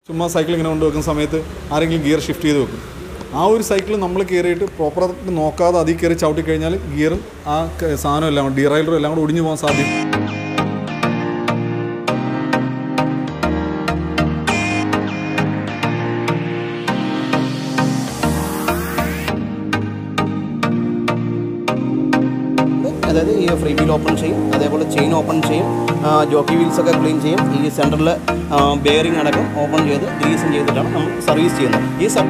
ചുമ്മാ സൈക്കിൾ ഇങ്ങനെ കൊണ്ടുവെക്കുന്ന സമയത്ത് ആരെങ്കിലും ഗിയർ ഷിഫ്റ്റ് ചെയ്ത് വെക്കും ആ ഒരു സൈക്കിൾ നമ്മൾ കയറിയിട്ട് പ്രോപ്പറായിട്ട് നോക്കാതെ അതിൽ കയറി ചവിട്ടി കഴിഞ്ഞാൽ ഗിയറും ആ ക- സാധനം എല്ലാം കൂടി ഡിറൈലറും എല്ലാം കൂടെ ഒടിഞ്ഞു പോകാൻ സാധ്യത അതായത് ഈ ഫ്രീ വീൽ ഓപ്പൺ ചെയ്യും അതേപോലെ ചെയിൻ ഓപ്പൺ ചെയ്യും ജോക്കി വീൽസ് ഒക്കെ ക്ലീൻ ചെയ്യും ഈ സെൻറ്ററിൽ ബെയറിംഗ് അടക്കം ഓപ്പൺ ചെയ്ത് ഗ്രീസും ചെയ്തിട്ടാണ് നമ്മൾ സർവീസ് ചെയ്യുന്നത് ഈ സർ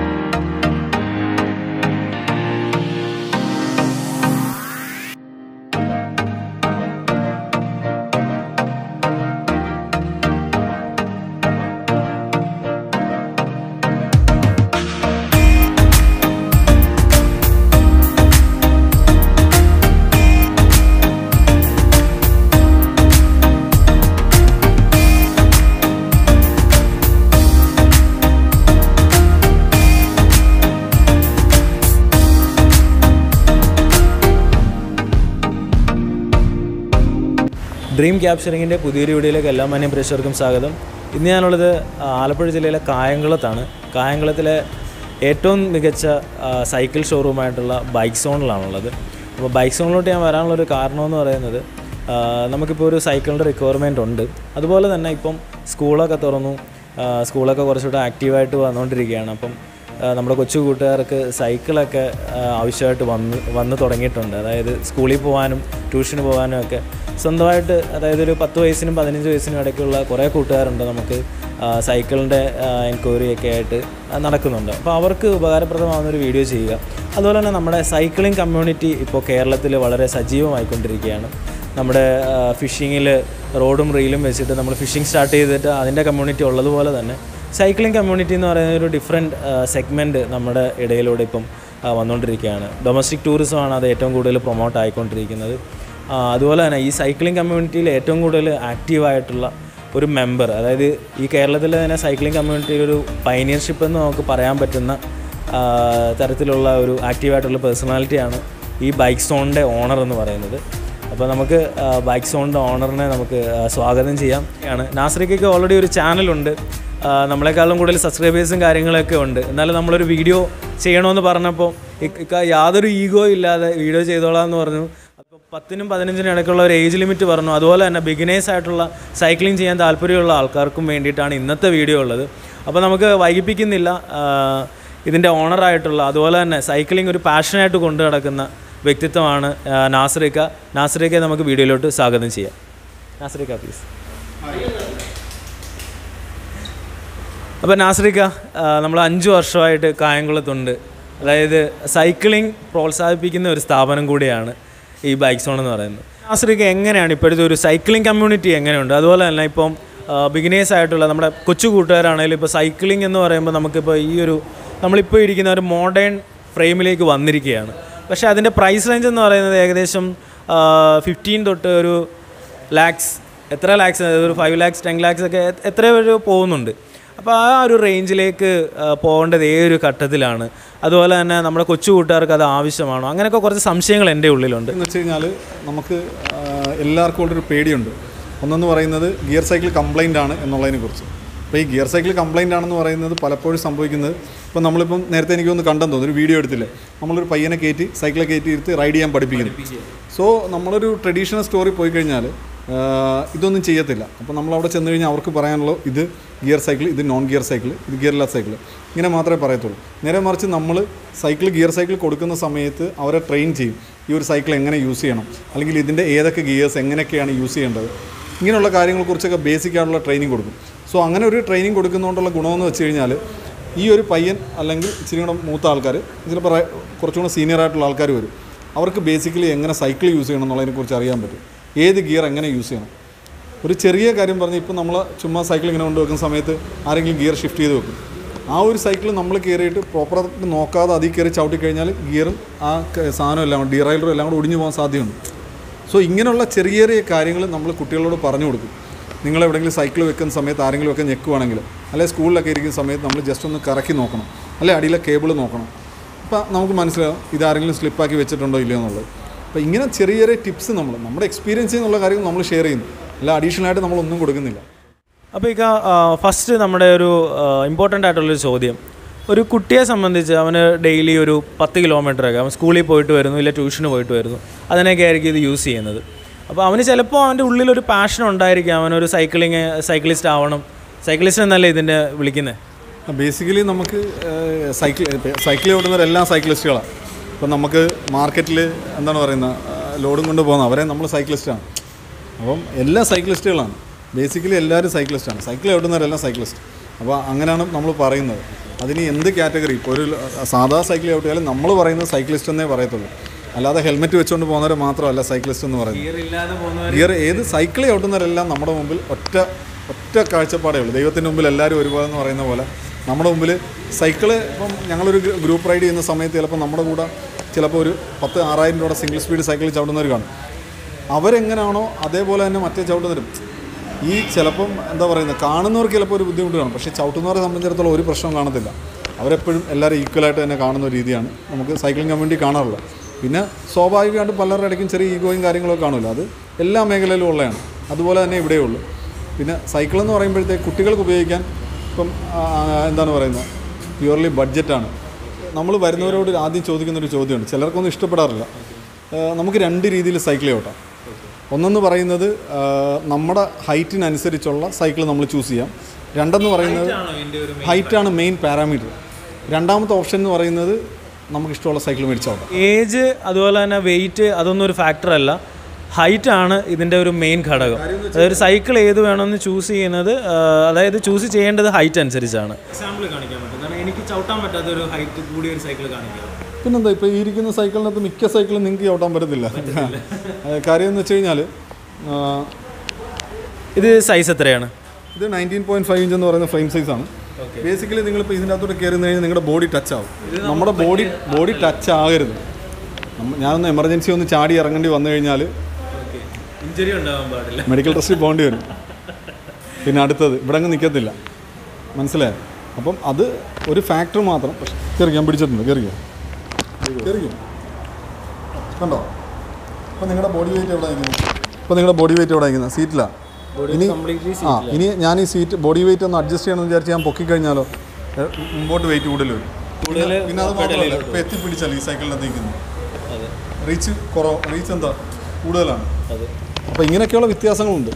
ഡ്രീം ക്യാപ്ചറിങ്ങിൻ്റെ പുതിയൊരു വീഡിയോയിലേക്ക് എല്ലാ മാന്യം പ്രേക്ഷകർക്കും സ്വാഗതം ഇന്ന് ഞാനുള്ളത് ആലപ്പുഴ ജില്ലയിലെ കായംകുളത്താണ് കായംകുളത്തിലെ ഏറ്റവും മികച്ച ആ, സൈക്കിൾ ഷോറൂമായിട്ടുള്ള ബൈക്ക് സോണിലാണുള്ളത് അപ്പോൾ ബൈക്ക് സോണിലോട്ട് ഞാൻ വരാനുള്ളൊരു കാരണമെന്ന് പറയുന്നത് ആ, നമുക്കിപ്പോൾ ഒരു സൈക്കിളിൻ്റെ റിക്വയർമെൻറ്റ് ഉണ്ട് അതുപോലെ തന്നെ ഇപ്പം സ്കൂളൊക്കെ തുറന്നു ആ, സ്കൂളൊക്കെ കുറച്ചുകൂടെ ആക്റ്റീവായിട്ട് വന്നുകൊണ്ടിരിക്കുകയാണ് അപ്പം ആ, നമ്മുടെ കൊച്ചു കൂട്ടുകാർക്ക് സൈക്കിളൊക്കെ ആ, ആവശ്യമായിട്ട് വന്ന് വന്ന് തുടങ്ങിയിട്ടുണ്ട് അതായത് സ്കൂളിൽ പോകാനും ട്യൂഷന് പോകാനും ഒക്കെ സ്വന്തമായിട്ട് അതായത് ഒരു പത്ത് വയസ്സിനും പതിനഞ്ച് വയസ്സിനും ഇടയ്ക്കുള്ള കുറേ കൂട്ടുകാരുണ്ട് നമുക്ക് ആ, സൈക്കിളിൻ്റെ എൻക്വയറി ഒക്കെ ആയിട്ട് ആ, നടക്കുന്നുണ്ട് അപ്പോൾ അവർക്ക് ഉപകാരപ്രദമാകുന്ന ഒരു വീഡിയോ ചെയ്യുക അതുപോലെ തന്നെ നമ്മുടെ സൈക്ലിംഗ് കമ്മ്യൂണിറ്റി ഇപ്പോൾ കേരളത്തിൽ വളരെ സജീവമായിക്കൊണ്ടിരിക്കുകയാണ് നമ്മുടെ ഫിഷിങ്ങിൽ റോഡും റീലും വെച്ചിട്ട് നമ്മൾ ഫിഷിംഗ് സ്റ്റാർട്ട് ചെയ്തിട്ട് അതിൻ്റെ കമ്മ്യൂണിറ്റി ഉള്ളതുപോലെ തന്നെ സൈക്ലിംഗ് കമ്മ്യൂണിറ്റി എന്ന് പറയുന്ന ഒരു ഡിഫറെൻറ്റ് സെഗ്മെൻറ്റ് നമ്മുടെ ഇടയിലൂടെ ഇപ്പം ആ, വന്നുകൊണ്ടിരിക്കുകയാണ് ഡൊമസ്റ്റിക് ടൂറിസമാണ് അത് ഏറ്റവും കൂടുതൽ പ്രൊമോട്ട് ആയിക്കൊണ്ടിരിക്കുന്നത് ആ, അതുപോലെ തന്നെ ഈ സൈക്ലിംഗ് കമ്മ്യൂണിറ്റിയിൽ ഏറ്റവും കൂടുതൽ ആക്റ്റീവായിട്ടുള്ള ഒരു മെമ്പർ അതായത് ഈ കേരളത്തിലെ തന്നെ സൈക്ലിംഗ് കമ്മ്യൂണിറ്റിയിൽ ഒരു പൈനിയർഷിപ്പ് എന്ന് നമുക്ക് പറയാൻ പറ്റുന്ന ആ, തരത്തിലുള്ള ഒരു ആക്റ്റീവായിട്ടുള്ള പേഴ്സണാലിറ്റിയാണ് ഈ ബൈക്ക് സോണിൻ്റെ ഓണർ എന്ന് പറയുന്നത് അപ്പോൾ നമുക്ക് ആ, ബൈക്ക് സോണിൻ്റെ ഓണറിനെ നമുക്ക് ആ, സ്വാഗതം ചെയ്യാം ആണ് നാസറിക്കൊക്കെ ഓൾറെഡി ഒരു ചാനലുണ്ട് ആ, നമ്മളെക്കാളും കൂടുതൽ സബ്സ്ക്രൈബേഴ്സും കാര്യങ്ങളൊക്കെ ഉണ്ട് എന്നാലും നമ്മളൊരു വീഡിയോ ചെയ്യണമെന്ന് പറഞ്ഞപ്പോൾ ഇക്ക യാതൊരു ഈഗോ ഇല്ലാതെ വീഡിയോ ചെയ്തോളാം എന്ന് പറഞ്ഞു അപ്പോൾ പത്തിനും പതിനഞ്ചിനും ഇടയ്ക്കുള്ള ഒരു ഏജ് ലിമിറ്റ് പറഞ്ഞു അതുപോലെ തന്നെ ബിഗിനേഴ്സ് ആയിട്ടുള്ള സൈക്ലിംഗ് ചെയ്യാൻ താല്പര്യമുള്ള ആൾക്കാർക്കും വേണ്ടിയിട്ടാണ് ഇന്നത്തെ വീഡിയോ ഉള്ളത് അപ്പോൾ നമുക്ക് വൈകിപ്പിക്കുന്നില്ല ആ, ഇതിൻ്റെ ഓണറായിട്ടുള്ള അതുപോലെ തന്നെ സൈക്ലിംഗ് ഒരു പാഷനായിട്ട് കൊണ്ടു നടക്കുന്ന വ്യക്തിത്വമാണ് ആ, നാസറിക്ക നാസറിക്കയെ നമുക്ക് വീഡിയോയിലോട്ട് സ്വാഗതം ചെയ്യാം നാസറിക്ക പ്ലീസ് അപ്പോൾ നാസറിക്ക നമ്മൾ അഞ്ച് വർഷമായിട്ട് കായംകുളത്തുണ്ട് അതായത് സൈക്ലിംഗ് പ്രോത്സാഹിപ്പിക്കുന്ന ഒരു സ്ഥാപനം കൂടിയാണ് ഈ ബൈക്ക് സോൺ എന്ന് പറയുന്നത് നാസറിക്ക എങ്ങനെയാണ് ഇപ്പോഴത്തെ ഒരു സൈക്ലിംഗ് കമ്മ്യൂണിറ്റി എങ്ങനെയുണ്ട് അതുപോലെ തന്നെ ഇപ്പം ബിഗിനേഴ്സ് ആയിട്ടുള്ള നമ്മുടെ കൊച്ചു കൂട്ടുകാരാണെങ്കിലും ഇപ്പോൾ സൈക്ലിംഗ് എന്ന് പറയുമ്പോൾ നമുക്കിപ്പോൾ ഈ ഒരു നമ്മളിപ്പോൾ ഇരിക്കുന്ന ഒരു മോഡേൺ ഫ്രെയിമിലേക്ക് വന്നിരിക്കുകയാണ് പക്ഷേ അതിൻ്റെ പ്രൈസ് റേഞ്ച് എന്ന് പറയുന്നത് ഏകദേശം ഫിഫ്റ്റീൻ തൊട്ട് ഒരു ലാക്സ് എത്ര ലാക്സ് ഒരു ഫൈവ് ലാക്സ് ടെൻ ലാക്സ് ഒക്കെ എ- എത്ര ഒരു പോകുന്നുണ്ട് അപ്പോൾ ആ ഒരു റേഞ്ചിലേക്ക് ആ, പോകേണ്ടത് ഏതൊരു ഘട്ടത്തിലാണ് അതുപോലെ തന്നെ നമ്മുടെ കൊച്ചു കൂട്ടുകാർക്ക് അത് ആവശ്യമാണോ അങ്ങനെയൊക്കെ കുറച്ച് സംശയങ്ങൾ എൻ്റെ ഉള്ളിലുണ്ട് എന്ന് വെച്ച് കഴിഞ്ഞാൽ നമുക്ക് ആ, എല്ലാവർക്കും ഉള്ളൊരു പേടിയുണ്ട് ഒന്നെന്ന് പറയുന്നത് ഗിയർ സൈക്കിൾ കംപ്ലൈൻ്റ് ആണ് എന്നുള്ളതിനെ കുറിച്ച് അപ്പോൾ ഈ ഗിയർ സൈക്കിൾ കംപ്ലൈൻ്റ് ആണെന്ന് പറയുന്നത് പലപ്പോഴും സംഭവിക്കുന്നത് ഇപ്പോൾ നമ്മളിപ്പം നേരത്തെ എനിക്കൊന്ന് കണ്ടെന്ന് തോന്നുന്നു ഒരു വീഡിയോ എടുത്തില്ലേ നമ്മളൊരു പയ്യനെ കയറ്റി സൈക്കിളെ കയറ്റി ഇരുത്ത് റൈഡ് ചെയ്യാൻ പഠിപ്പിക്കുന്നു സോ നമ്മളൊരു ട്രഡീഷണൽ സ്റ്റോറി പോയി കഴിഞ്ഞാൽ ഇതൊന്നും ചെയ്യത്തില്ല അപ്പോൾ നമ്മൾ അവിടെ ചെന്ന് കഴിഞ്ഞാൽ അവർക്ക് പറയാനുള്ളൂ ഇത് ഗിയർ സൈക്കിൾ ഇത് നോൺ ഗിയർ സൈക്കിൾ ഇത് ഗിയർലെസ് സൈക്കിൾ ഇങ്ങനെ മാത്രമേ പറയത്തുള്ളൂ നേരെ മറിച്ച് നമ്മൾ സൈക്കിൾ ഗിയർ സൈക്കിൾ കൊടുക്കുന്ന സമയത്ത് അവരെ ട്രെയിൻ ചെയ്യും ഈ ഒരു സൈക്കിൾ എങ്ങനെ യൂസ് ചെയ്യണം അല്ലെങ്കിൽ ഇതിൻ്റെ ഏതൊക്കെ ഗിയേഴ്സ് എങ്ങനെയൊക്കെയാണ് യൂസ് ചെയ്യേണ്ടത് ഇങ്ങനെയുള്ള കാര്യങ്ങളെക്കുറിച്ചൊക്കെ ബേസിക് ആയിട്ടുള്ള ട്രെയിനിങ് കൊടുക്കും സോ അങ്ങനെ ഒരു ട്രെയിനിങ് കൊടുക്കുന്നതുകൊണ്ടുള്ള ഗുണമെന്ന് വെച്ച് കഴിഞ്ഞാൽ ഈ ഒരു പയ്യൻ അല്ലെങ്കിൽ ഇച്ചിരി കൂടെ മൂത്ത ആൾക്കാർ ചിലപ്പോൾ റൈ- കുറച്ചും കൂടെ സീനിയർ ആയിട്ടുള്ള ആൾക്കാർ വരും അവർക്ക് ബേസിക്കലി എങ്ങനെ സൈക്കിൾ യൂസ് ചെയ്യണം എന്നുള്ളതിനെക്കുറിച്ച് അറിയാൻ പറ്റും ഏത് ഗിയർ എങ്ങനെ യൂസ് ചെയ്യണം ഒരു ചെറിയ കാര്യം പറഞ്ഞ് ഇപ്പോൾ നമ്മൾ ചുമ്മാ സൈക്കിൾ ഇങ്ങനെ കൊണ്ടുവെക്കുന്ന സമയത്ത് ആരെങ്കിലും ഗിയർ ഷിഫ്റ്റ് ചെയ്ത് വെക്കും ആ ഒരു സൈക്കിൾ നമ്മൾ കയറിയിട്ട് പ്രോപ്പറായിട്ട് നോക്കാതെ അതിൽ കയറി ചവിട്ടി കഴിഞ്ഞാൽ ഗിയറും ആ ക- സാധനം എല്ലാം കൂടി ഡിറൈലറും എല്ലാം കൂടെ ഒടിഞ്ഞു പോകാൻ സാധ്യതയുണ്ട് സോ ഇങ്ങനെയുള്ള ചെറിയ ചെറിയ കാര്യങ്ങൾ നമ്മൾ കുട്ടികളോട് പറഞ്ഞു കൊടുക്കും നിങ്ങൾ എവിടെയെങ്കിലും സൈക്കിൾ വെക്കുന്ന സമയത്ത് ആരെങ്കിലും ഒക്കെ ഞെക്കുവാണെങ്കിൽ അല്ലെങ്കിൽ സ്കൂളിലൊക്കെ ഇരിക്കുന്ന സമയത്ത് നമ്മൾ ജസ്റ്റ് ഒന്ന് കറക്കി നോക്കണം അല്ലെങ്കിൽ അടിയിലെ കേബിൾ നോക്കണം അപ്പോൾ നമുക്ക് മനസ്സിലാവും ഇതാരെങ്കിലും സ്ലിപ്പാക്കി വെച്ചിട്ടുണ്ടോ ഇല്ലയോ എന്നുള്ളത് അപ്പോൾ ഇങ്ങനെ ചെറിയ ചെറിയ ടിപ്സ് നമ്മൾ നമ്മുടെ എക്സ്പീരിയൻസ് എന്നുള്ള കാര്യങ്ങൾ നമ്മൾ ഷെയർ ചെയ്യുന്നു അല്ല അഡീഷണൽ ആയിട്ട് നമ്മളൊന്നും കൊടുക്കുന്നില്ല അപ്പോൾ ഇക്ക ഫസ്റ്റ് നമ്മുടെ ഒരു ഇമ്പോർട്ടൻ്റ് ആയിട്ടുള്ളൊരു ചോദ്യം ഒരു കുട്ടിയെ സംബന്ധിച്ച് അവന് ഡെയിലി ഒരു പത്ത് കിലോമീറ്റർ ഒക്കെ അവൻ സ്കൂളിൽ പോയിട്ട് വരുന്നു ഇല്ല ട്യൂഷന് പോയിട്ട് വരുന്നു അതിനൊക്കെ ആയിരിക്കും ഇത് യൂസ് ചെയ്യുന്നത് അപ്പോൾ അവന് ചിലപ്പോൾ അവൻ്റെ ഉള്ളിലൊരു പാഷൻ ഉണ്ടായിരിക്കും അവനൊരു സൈക്ലിങ് സൈക്ലിസ്റ്റ് ആവണം സൈക്ലിസ്റ്റ് എന്നല്ലേ ഇതിൻ്റെ വിളിക്കുന്നത് ബേസിക്കലി നമുക്ക് സൈക്കിൾ സൈക്കിൾ ഓടുന്നവരെല്ലാം സൈക്ലിസ്റ്റുകളാണ് ഇപ്പം നമുക്ക് മാർക്കറ്റിൽ എന്താണ് പറയുന്നത് ലോഡും കൊണ്ട് പോകുന്ന അവരെ നമ്മൾ സൈക്ലിസ്റ്റാണ് അപ്പം എല്ലാ സൈക്ലിസ്റ്റുകളാണ് ബേസിക്കലി എല്ലാവരും സൈക്ലിസ്റ്റാണ് സൈക്കിൾ ഓടുന്നവരെല്ലാം സൈക്ലിസ്റ്റ് അപ്പോൾ അങ്ങനെയാണ് നമ്മൾ പറയുന്നത് അതിന് എന്ത് കാറ്റഗറി ഇപ്പോൾ ഒരു സാധാ സൈക്കിൾ ഓട്ടിയാലും നമ്മൾ പറയുന്നത് സൈക്ലിസ്റ്റ് എന്നേ പറയത്തുള്ളൂ അല്ലാതെ ഹെൽമെറ്റ് വെച്ചുകൊണ്ട് പോകുന്നവരെ മാത്രമല്ല സൈക്ലിസ്റ്റ് എന്ന് പറയുന്നത് ഇല്ലാതെ പോകുന്ന ഗിയർ ഏത് സൈക്കിൾ ചവിട്ടുന്നവരെല്ലാം നമ്മുടെ മുമ്പിൽ ഒറ്റ ഒറ്റ കാഴ്ചപ്പാടേ ഉള്ളൂ ദൈവത്തിൻ്റെ മുമ്പിൽ എല്ലാവരും ഒരുപോലെ എന്ന് പറയുന്ന പോലെ നമ്മുടെ മുമ്പിൽ സൈക്കിള് ഇപ്പം ഞങ്ങളൊരു ഗ്രൂ- ഗ്രൂപ്പ് റൈഡ് ചെയ്യുന്ന സമയത്ത് ചിലപ്പോൾ നമ്മുടെ കൂടെ ചിലപ്പോൾ ഒരു പത്ത് ആറായിരം രൂപയുടെ സിംഗിൾ സ്പീഡ് സൈക്കിൾ ചവിട്ടുന്നവർ കാണും അവരെങ്ങനെയാണോ അതേപോലെ തന്നെ മറ്റേ ചവിട്ടുന്നവരും ഈ ചിലപ്പം എന്താ പറയുന്നത് കാണുന്നവർക്ക് ചിലപ്പോൾ ഒരു ബുദ്ധിമുട്ട് കാണും പക്ഷേ ചവിട്ടുന്നവരെ സംബന്ധിച്ചിടത്തോളം ഒരു പ്രശ്നവും കാണത്തില്ല അവരെപ്പോഴും എല്ലാവരും ഈക്വലായിട്ട് തന്നെ കാണുന്ന ഒരു രീതിയാണ് നമുക്ക് സൈക്ലിംഗ് കമ്മ്യൂണിറ്റി കാണാറുള്ളത് പിന്നെ സ്വാഭാവികമായിട്ട് പലരുടെ ഇടയ്ക്കും ചെറിയ ഈഗോയും കാര്യങ്ങളൊക്കെ കാണുമല്ലോ അത് എല്ലാ മേഖലയിലും ഉള്ളതാണ് അതുപോലെ തന്നെ ഇവിടെയേ ഉള്ളൂ പിന്നെ സൈക്കിൾ എന്ന് പറയുമ്പോഴത്തേക്ക് കുട്ടികൾക്ക് ഉപയോഗിക്കാൻ ഇപ്പം ആ, എന്താണ് പറയുന്നത് പ്യുവർലി ബഡ്ജറ്റാണ് നമ്മൾ വരുന്നവരോട് ആദ്യം ചോദിക്കുന്ന ഒരു ചോദ്യമുണ്ട് ചിലർക്കൊന്നും ഇഷ്ടപ്പെടാറില്ല ആ, നമുക്ക് രണ്ട് രീതിയിൽ സൈക്കിൾ ഓട്ടാം ഒന്നെന്ന് പറയുന്നത് ആ, നമ്മുടെ ഹൈറ്റിനനുസരിച്ചുള്ള സൈക്കിൾ നമ്മൾ ചൂസ് ചെയ്യാം രണ്ടെന്ന് പറയുന്നത് ഹൈറ്റാണ് മെയിൻ പാരാമീറ്റർ രണ്ടാമത്തെ ഓപ്ഷൻ എന്ന് പറയുന്നത് നമുക്ക് ഇഷ്ടമുള്ള സൈക്കിൾ മേടിച്ചോട്ടാം ഏജ് അതുപോലെ തന്നെ വെയിറ്റ് അതൊന്നും ഒരു ഫാക്ടർ അല്ല ഹൈറ്റ് ആണ് ഇതിൻ്റെ ഒരു മെയിൻ ഘടകം അതായത് സൈക്കിൾ ഏത് വേണമെന്ന് ചൂസ് ചെയ്യുന്നത് ആ, അതായത് ചൂസ് ചെയ്യേണ്ടത് ഹൈറ്റ് അനുസരിച്ചാണ് എക്സാമ്പിൾ കാണിക്കാൻ പറ്റും കാരണം എനിക്ക് ചവിട്ടാൻ പറ്റാത്ത ഒരു ഹൈറ്റ് കൂടിയ ഒരു സൈക്കിൾ കാണിക്കാം പിന്നെന്താ ഇപ്പോൾ ഈ ഇരിക്കുന്ന സൈക്കിളിനകത്ത് മിക്ക സൈക്കിളും നിങ്ങൾക്ക് ചവിട്ടാൻ പറ്റത്തില്ല ആ, കാര്യം എന്ന് വെച്ച് കഴിഞ്ഞാൽ ആ, ഇത് സൈസ് എത്രയാണ് ഇത് നയൻറ്റീൻ പോയിന്റ് ഫൈവ് ഇഞ്ച് എന്ന് പറയുന്ന ഫ്രെയിം സൈസാണ് ബേസിക്കലി നിങ്ങളിപ്പോൾ ഇതിൻ്റെ അകത്തോട്ട് കയറുന്ന കഴിഞ്ഞാൽ നിങ്ങളുടെ ബോഡി ടച്ച് ആവും നമ്മുടെ ബോഡി ബോഡി ടച്ച് ആകരുത് നമ്മ- ഞാനൊന്ന് എമർജൻസി ഒന്ന് ചാടി ഇറങ്ങേണ്ടി വന്നു കഴിഞ്ഞാൽ ഇഞ്ചുറി ഉണ്ടാവാൻ പാടില്ല മെഡിക്കൽ ടെസ്റ്റിൽ പോകേണ്ടി വരും പിന്നെ അടുത്തത് ഇവിടെ അങ്ങ് നിൽക്കത്തില്ല മനസ്സിലായോ അപ്പം അത് ഒരു ഫാക്ടർ മാത്രം പക്ഷേ കയറി ഞാൻ പിടിച്ചിട്ടുണ്ട് കയറിയോ കയറിയോ കണ്ടോ അപ്പം നിങ്ങളുടെ ബോഡി വെയിറ്റ് എവിടെ അയക്കുന്നത് ഇപ്പം നിങ്ങളുടെ ബോഡി വെയിറ്റ് എവിടെ അയക്കുന്നത് സീറ്റിലാണ് ഇനി ആ ഇനി ഞാൻ ഈ സീറ്റ് ബോഡി വെയിറ്റ് ഒന്ന് അഡ്ജസ്റ്റ് ചെയ്യണമെന്ന് വിചാരിച്ച് ഞാൻ പൊക്കി കഴിഞ്ഞാലോ ഏ, മുമ്പോട്ട് വെയിറ്റ് കൂടുതൽ വരും കൂടുതൽ പിന്നെ അത് മാത്രമല്ല ഇപ്പം എത്തിപ്പിടിച്ചല്ലേ ഈ സൈക്കിളിനകത്ത് നിൽക്കുന്നത് അതെ റീച്ച് കുറവ് റീച്ച് എന്താ കൂടുതലാണ് അതെ അപ്പോൾ ഇങ്ങനെയൊക്കെയുള്ള വ്യത്യാസങ്ങളുണ്ട്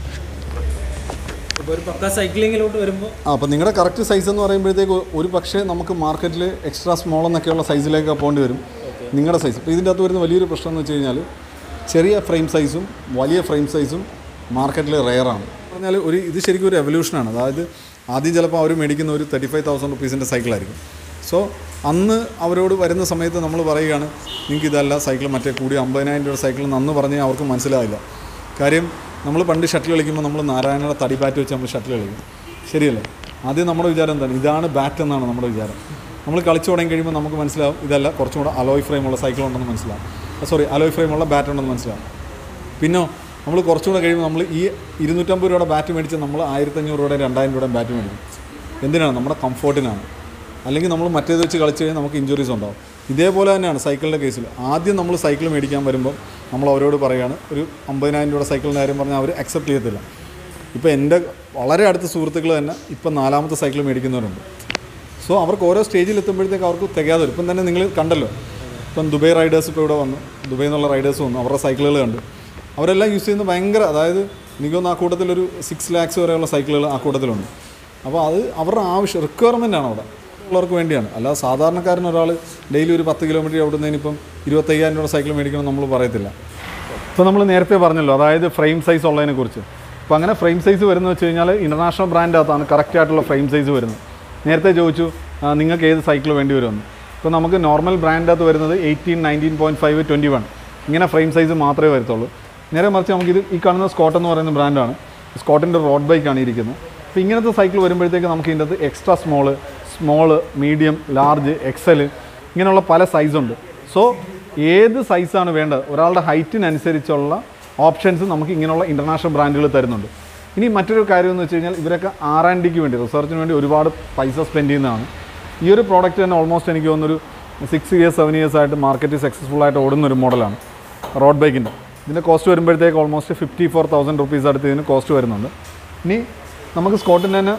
ഇപ്പോൾ ഒരു പക്ക സൈക്ലിങ്ങിലോട്ട് വരുമ്പോൾ ആ അപ്പോൾ നിങ്ങളുടെ കറക്റ്റ് സൈസ് എന്ന് പറയുമ്പോഴത്തേക്ക് ഒരു പക്ഷേ നമുക്ക് മാർക്കറ്റിൽ എക്സ്ട്രാ സ്മോൾ എന്നൊക്കെയുള്ള സൈസിലേക്ക് പോകേണ്ടി വരും നിങ്ങളുടെ സൈസ് ഇപ്പോൾ ഇതിൻ്റെ അകത്ത് വരുന്ന വലിയൊരു പ്രശ്നം എന്ന് വെച്ച് കഴിഞ്ഞാൽ ചെറിയ ഫ്രെയിം സൈസും വലിയ ഫ്രെയിം സൈസും മാർക്കറ്റിൽ റെയറാണ് പറഞ്ഞാൽ ഒരു ഇത് ശരിക്കും ഒരു എവല്യൂഷനാണ് അതായത് ആദ്യം ചിലപ്പോൾ അവർ മേടിക്കുന്ന ഒരു തേർട്ടി ഫൈവ് തൗസൻഡ് റുപ്പീസിൻ്റെ സൈക്കിളായിരിക്കും സോ അന്ന് അവരോട് വരുന്ന സമയത്ത് നമ്മൾ പറയുകയാണ് നിങ്ങൾക്ക് ഇതല്ല സൈക്കിൾ മറ്റേ കൂടി അമ്പതിനായിരം രൂപ സൈക്കിൾ അന്ന് പറഞ്ഞാൽ അവർക്ക് മനസ്സിലാവില്ല കാര്യം നമ്മൾ പണ്ട് ഷട്ടിൽ കളിക്കുമ്പോൾ നമ്മൾ നാരായണയുടെ തടി ബാറ്റ് വെച്ച് നമ്മൾ ഷട്ടിൽ കളിക്കും ശരിയല്ലേ ആദ്യം നമ്മുടെ വിചാരം എന്താണ് ഇതാണ് ബാറ്റ് എന്നാണ് നമ്മുടെ വിചാരം നമ്മൾ കളിച്ചു തുടങ്ങി കഴിയുമ്പോൾ നമുക്ക് മനസ്സിലാവും ഇതല്ല കുറച്ചും കൂടെ അലോയ് ഫ്രെയിമുള്ള സൈക്കിൾ ഉണ്ടെന്ന് മനസ്സിലാവും സോറി അലോയ് ഫ്രെയിമുള്ള ബാറ്റ് ഉണ്ടെന്ന് മനസ്സിലാവും പിന്നോ നമ്മൾ കുറച്ചുകൂടെ കഴിയുമ്പോൾ നമ്മൾ ഈ ഇരുന്നൂറ്റമ്പത് രൂപയുടെ ബാറ്റ് മേടിച്ച് നമ്മൾ ആയിരത്തഞ്ഞൂറ് രൂപയുടെ രണ്ടായിരം രൂപയുടെ ബാറ്റ് മേടിക്കും എന്തിനാണ് നമ്മുടെ കംഫോർട്ടിനാണ് അല്ലെങ്കിൽ നമ്മൾ മറ്റേത് വെച്ച് കളിച്ച് കഴിഞ്ഞാൽ നമുക്ക് ഇഞ്ചുറീസ് ഉണ്ടാവും ഇതേപോലെ തന്നെയാണ് സൈക്കിളിൻ്റെ കേസിൽ ആദ്യം നമ്മൾ സൈക്കിൾ മേടിക്കാൻ വരുമ്പോൾ നമ്മൾ അവരോട് പറയുകയാണ് ഒരു അമ്പതിനായിരം രൂപയുടെ സൈക്കിളിൻ്റെ കാര്യം പറഞ്ഞാൽ അവർ അക്സെപ്റ്റ് ചെയ്യത്തില്ല ഇപ്പോൾ എൻ്റെ വളരെ അടുത്ത സുഹൃത്തുക്കൾ തന്നെ ഇപ്പം നാലാമത്തെ സൈക്കിൾ മേടിക്കുന്നവരുണ്ട് സോ അവർക്ക് ഓരോ സ്റ്റേജിൽ എത്തുമ്പോഴത്തേക്ക് അവർക്ക് തികയാതെ വരും ഇപ്പം തന്നെ നിങ്ങൾ കണ്ടല്ലോ ഇപ്പം ദുബൈ റൈഡേഴ്സ് ഇപ്പോൾ ഇവിടെ വന്നു ദുബൈ എന്നുള്ള റൈഡേഴ്സ് വന്നു അവരുടെ സൈക്കിളുകൾ കണ്ടു അവരെല്ലാം യൂസ് ചെയ്യുന്നത് ഭയങ്കര അതായത് എനിക്കൊന്ന് ആ കൂട്ടത്തിലൊരു സിക്സ് ലാക്സ് വരെയുള്ള സൈക്കിളുകൾ ആ കൂട്ടത്തിലുണ്ട് അപ്പോൾ അത് അവരുടെ ആവശ്യം റിക്വയർമെൻ്റ് ആണ് അവിടെ ഉള്ളവർക്ക് വേണ്ടിയാണ് അല്ലാതെ സാധാരണക്കാരൻ ഒരാൾ ഡെയിലി ഒരു പത്ത് കിലോമീറ്റർ ഓടുന്നതിനിപ്പം ഇരുപത്തയ്യായിരം രൂപ സൈക്കിൾ മേടിക്കണം നമ്മൾ പറയത്തില്ല ഇപ്പോൾ നമ്മൾ നേരത്തെ പറഞ്ഞല്ലോ അതായത് ഫ്രെയിം സൈസ് ഉള്ളതിനെ കുറിച്ച് അപ്പോൾ അങ്ങനെ ഫ്രെയിം സൈസ് വരുന്നത് വെച്ച് കഴിഞ്ഞാൽ ഇൻ്റർനാഷണൽ ബ്രാൻഡകത്താണ് കറക്റ്റ് ആയിട്ടുള്ള ഫ്രെയിം സൈസ് വരുന്നത് നേരത്തെ ചോദിച്ചു ആ, നിങ്ങൾക്ക് ഏത് സൈക്കിൾ വേണ്ടി വരുമെന്ന് ഇപ്പോൾ നമുക്ക് നോർമൽ ബ്രാൻഡകത്ത് വരുന്നത് eighteen nineteen point five twenty one ഇങ്ങനെ ഫ്രെയിം സൈസ് മാത്രമേ വരത്തുള്ളൂ നേരെ മറിച്ച് നമുക്കിത് ഈ കാണുന്ന സ്കോട്ട് എന്ന് പറയുന്ന ബ്രാൻഡാണ് സ്കോട്ടിൻ്റെ റോഡ് ബൈക്കാണ് ഇരിക്കുന്നത് അപ്പോൾ ഇങ്ങനത്തെ സൈക്കിൾ വരുമ്പോഴത്തേക്ക് നമുക്ക് ഇതിൻ്റെ അകത്ത് extra small small medium large XL ഇങ്ങനെയുള്ള പല സൈസുണ്ട് സോ ഏത് സൈസാണ് വേണ്ടത് ഒരാളുടെ ഹൈറ്റിനനുസരിച്ചുള്ള ഓപ്ഷൻസ് നമുക്ക് ഇങ്ങനെയുള്ള ഇൻ്റർനാഷണൽ ബ്രാൻഡുകൾ തരുന്നുണ്ട് ഇനി മറ്റൊരു കാര്യം എന്ന് വെച്ച് കഴിഞ്ഞാൽ ഇവരൊക്കെ ആർ ആൻഡ് ഡിക്ക് വേണ്ടി റിസർച്ചിന് വേണ്ടി ഒരുപാട് പൈസ സ്പെൻഡ് ചെയ്യുന്നതാണ് ഈ ഒരു പ്രോഡക്റ്റ് തന്നെ ഓൾമോസ്റ്റ് എനിക്ക് തോന്നുന്നൊരു സിക്സ് ഇയേഴ്സ് സെവൻ ഇയേഴ്സ് ആയിട്ട് മാർക്കറ്റിൽ സക്സസ്ഫുൾ ആയിട്ട് ഓടുന്ന ഒരു മോഡലാണ് റോഡ് ബൈക്കിൻ്റെ ഇതിൻ്റെ കോസ്റ്റ് വരുമ്പോഴത്തേക്ക് almost fifty four thousand rupees അടുത്ത് ഇതിന് കോസ്റ്റ് വരുന്നുണ്ട് ഇനി നമുക്ക് സ്കോട്ടിൻ്റെ തന്നെ